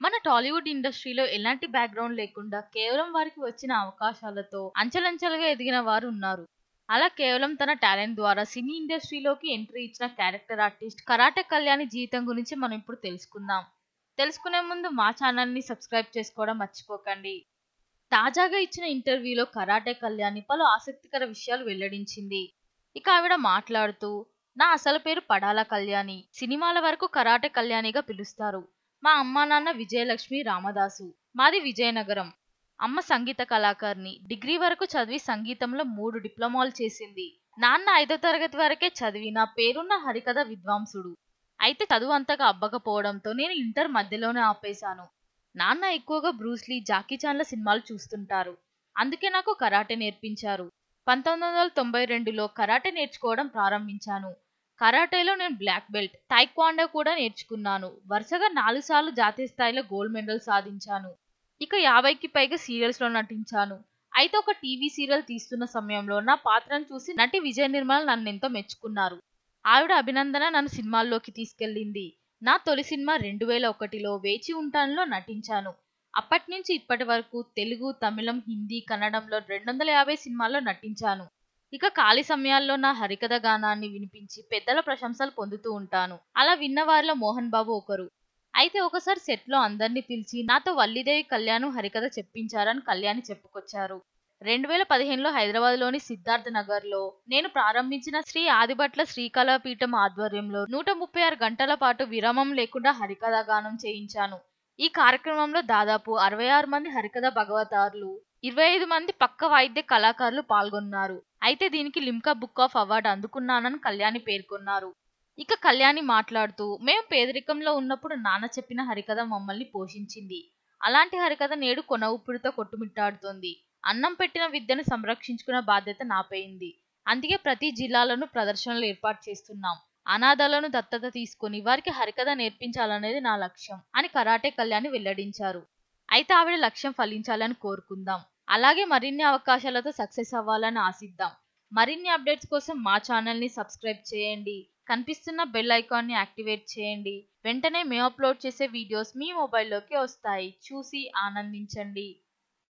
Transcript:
మన టాలీవుడ్ ఇండస్ట్రీలో ఎలాంటి బ్యాక్గ్రౌండ్ లేకుండా కేవలం వారికి వచ్చిన అవకాశాలతో అంచెలంచెలుగా ఎదిగిన వారు ఉన్నారు అలా కేవలం తన టాలెంట్ ద్వారా సినీ ఇండస్ట్రీలోకి ఎంట్రీ ఇచ్చిన క్యారెక్టర్ ఆర్టిస్ట్ కరాటే కళ్యాణి జీవితం గురించి మనం ఇప్పుడు తెలుసుకుందాం తెలుసుకునే ముందు మా ఛానల్ని సబ్స్క్రైబ్ చేసుకోవడం మర్చిపోకండి తాజాగా ఇచ్చిన ఇంటర్వ్యూలో కరాటే కళ్యాణి పలు ఆసక్తికర విషయాలు వెల్లడించింది ఇక ఆవిడ మాట్లాడుతూ నా అసలు పేరు పడాల కళ్యాణి సినిమాల వరకు కరాటే కళ్యాణిగా పిలుస్తారు మా అమ్మా నాన్న విజయలక్ష్మి రామదాసు మాది విజయనగరం అమ్మ సంగీత కళాకారిణి డిగ్రీ వరకు చదివి సంగీతంలో మూడు డిప్లొమాలు చేసింది నాన్న ఐదో తరగతి వరకే చదివి నా పేరున్న హరికథ విద్వాంసుడు అయితే చదువు అంతగా అబ్బకపోవడంతో నేను ఇంటర్ మధ్యలోనే ఆపేశాను నాన్న ఎక్కువగా బ్రూస్లీ జాకీ చాన్ల సినిమాలు చూస్తుంటారు అందుకే నాకు కరాటే నేర్పించారు పంతొమ్మిది వందల తొంభై రెండులో కరాటే నేర్చుకోవడం ప్రారంభించాను కరాటేలో నేను బ్లాక్ బెల్ట్ టైక్వాండో కూడా నేర్చుకున్నాను వరుసగా నాలుగు సార్లు జాతీయ స్థాయిలో గోల్డ్ మెడల్ సాధించాను ఇక యాభైకి పైగా సీరియల్స్ లో నటించాను అయితే ఒక టీవీ సీరియల్ తీస్తున్న సమయంలో నా పాత్రను చూసి నటి విజయ నిర్మల్ నన్ను ఎంతో మెచ్చుకున్నారు ఆవిడ అభినందన నన్ను సినిమాల్లోకి తీసుకెళ్ళింది నా తొలి సినిమా రెండు వేల ఒకటిలో వేచి ఉంటానులో నటించాను అప్పటి నుంచి ఇప్పటి వరకు తెలుగు తమిళం హిందీ కన్నడంలో రెండు వందల యాభై సినిమాల్లో నటించాను ఇక ఖాళీ సమయాల్లో నా హరికథ గానాన్ని వినిపించి పెద్దల ప్రశంసలు పొందుతూ ఉంటాను అలా విన్న వారిలో మోహన్ బాబు ఒకరు అయితే ఒకసారి సెట్లో అందరినీ పిలిచి నాతో వల్లిదేవి కళ్యాణం హరికథ చెప్పించారని కళ్యాణి చెప్పుకొచ్చారు రెండు వేల పదిహేనులో హైదరాబాద్లోని సిద్ధార్థ నగర్లో నేను ప్రారంభించిన శ్రీ ఆదిభట్ల శ్రీకళాపీఠం ఆధ్వర్యంలో నూట ముప్పై ఆరు గంటల పాటు విరామం లేకుండా హరికథ గానం చేయించాను ఈ కార్యక్రమంలో దాదాపు అరవై ఆరు మంది హరికథ భగవతారులు ఇరవై ఐదు మంది పక్క వాయిద్య కళాకారులు పాల్గొన్నారు అయితే దీనికి లిమ్కా బుక్ ఆఫ్ అవార్డు అందుకున్నానని కళ్యాణి పేర్కొన్నారు ఇక కళ్యాణి మాట్లాడుతూ మేము పేదరికంలో ఉన్నప్పుడు నాన్న చెప్పిన హరికథ మమ్మల్ని పోషించింది అలాంటి హరికథ నేడు కొన ఊపిరితో కొట్టుమిట్టాడుతోంది అన్నం పెట్టిన విద్యను సంరక్షించుకున్న బాధ్యత నాపైంది అందుకే ప్రతి జిల్లాలోనూ ప్రదర్శనలు ఏర్పాటు చేస్తున్నాం అనాథాలను దత్తత తీసుకుని వారికి హరికథ నేర్పించాలనేది నా లక్ష్యం అని కరాటే కళ్యాణి వెల్లడించారు అయితే ఆవిడ లక్ష్యం ఫలించాలని కోరుకుందాం అలాగే మరిన్ని అవకాశాలతో సక్సెస్ అవ్వాలని ఆశిద్దాం మరిన్ని అప్డేట్స్ కోసం మా ఛానల్ని సబ్స్క్రైబ్ చేయండి కనిపిస్తున్న బెల్ ఐకాన్ని యాక్టివేట్ చేయండి వెంటనే మేము అప్లోడ్ చేసే వీడియోస్ మీ మొబైల్లోకి వస్తాయి చూసి ఆనందించండి